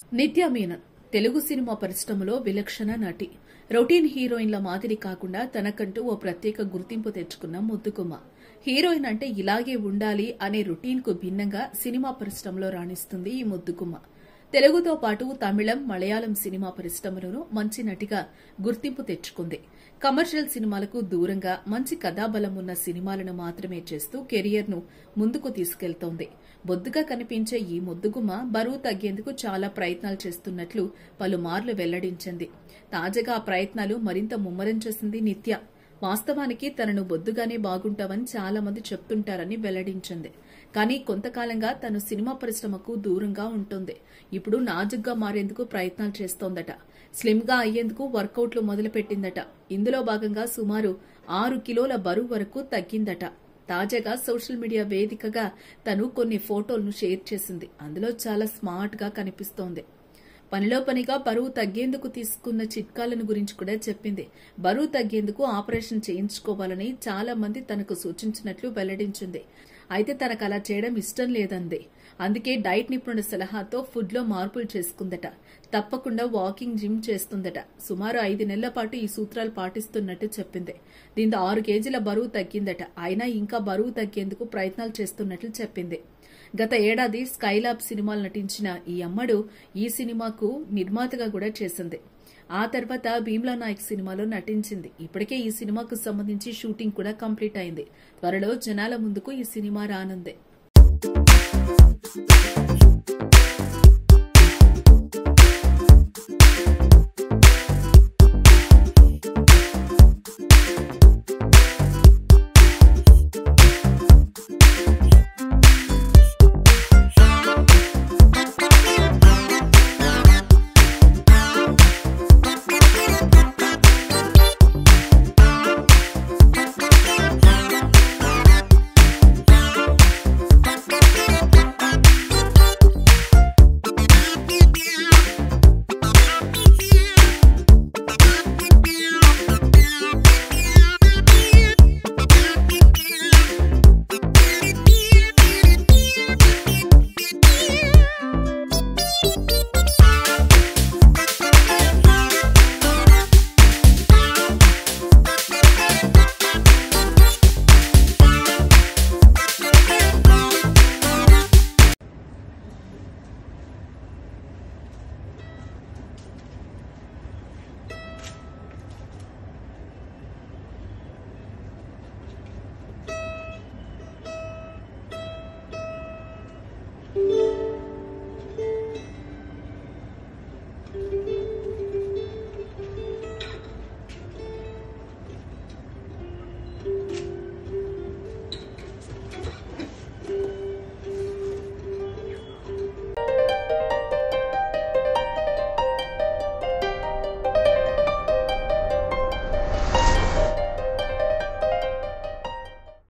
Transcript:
నిత్య మీనన్ తెలుగు సినిమా పరిశ్రమలో విలక్షణ నటి రొటీన్ హీరోయిన్ల మాదిరి కాకుండా తనకంటూ ఓ ప్రత్యేక గుర్తింపు తెచ్చుకున్న ముద్దుగుమ్మ హీరోయిన్ అంటే ఇలాగే ఉండాలి అనే రొటీన్ కు భిన్నంగా సినిమా పరిశ్రమలో రాణిస్తుంది ఈ ముద్దుగుమ్మ తెలుగుతో పాటు తమిళం మలయాళం సినిమా పరిశ్రమలోనూ మంచి నటిగా గుర్తింపు తెచ్చుకుంది కమర్షియల్ సినిమాలకు దూరంగా మంచి కథాబలం ఉన్న సినిమాలను మాత్రమే చేస్తూ కెరియర్ను ముందుకు తీసుకెళ్తోంది బొద్దుగా కనిపించే ఈ ముద్దుగుమ్మ బరువు తగ్గేందుకు చాలా ప్రయత్నాలు చేస్తున్నట్లు పలుమార్లు వెల్లడించింది తాజాగా ఆ ప్రయత్నాలు మరింత ముమ్మరం చేసింది నిత్య వాస్తవానికి తనను బొద్దుగానే బాగుంటావని చాలా మంది చెప్తుంటారని వెల్లడించింది కానీ కొంతకాలంగా తను సినిమా పరిశ్రమకు దూరంగా ఉంటుంది ఇప్పుడు నాజుగ్గా మారేందుకు ప్రయత్నాలు చేస్తోందట స్లిమ్ గా అయ్యేందుకు వర్కౌట్లు మొదలుపెట్టిందట ఇందులో భాగంగా సుమారు ఆరు కిలోల బరువు వరకు తగ్గిందట తాజాగా సోషల్ మీడియా వేదికగా తను కొన్ని ఫోటోలను షేర్ చేసింది అందులో చాలా స్మార్ట్ గా కనిపిస్తోంది పనిలో పనిగా బరువు తగ్గేందుకు తీసుకున్న చిట్కాలను గురించి కూడా చెప్పింది బరువు తగ్గేందుకు ఆపరేషన్ చేయించుకోవాలని చాలా మంది తనకు సూచించినట్లు వెల్లడించింది అయితే తనకు అలా చేయడం ఇష్టం లేదంది అందుకే డైట్ నిపుణుల సలహాతో ఫుడ్ లో మార్పులు చేసుకుందట తప్పకుండా వాకింగ్ జిమ్ చేస్తుందట సుమారు ఐదు నెలల పాటు ఈ సూత్రాలు పాటిస్తున్నట్టు చెప్పింది దీంతో ఆరు కేజీల బరువు తగ్గిందట అయినా ఇంకా బరువు తగ్గేందుకు ప్రయత్నాలు చేస్తున్నట్లు చెప్పింది గత ఏడాది స్కైలాబ్ సినిమాలు నటించిన ఈ అమ్మడు ఈ సినిమాకు నిర్మాతగా కూడా చేసింది ఆ తర్వాత భీమ్లా నాయక్ సినిమాలో నటించింది ఇప్పటికే ఈ సినిమాకు సంబంధించి షూటింగ్ కూడా కంప్లీట్ అయింది త్వరలో జనాల ముందుకు ఈ సినిమా రానుంది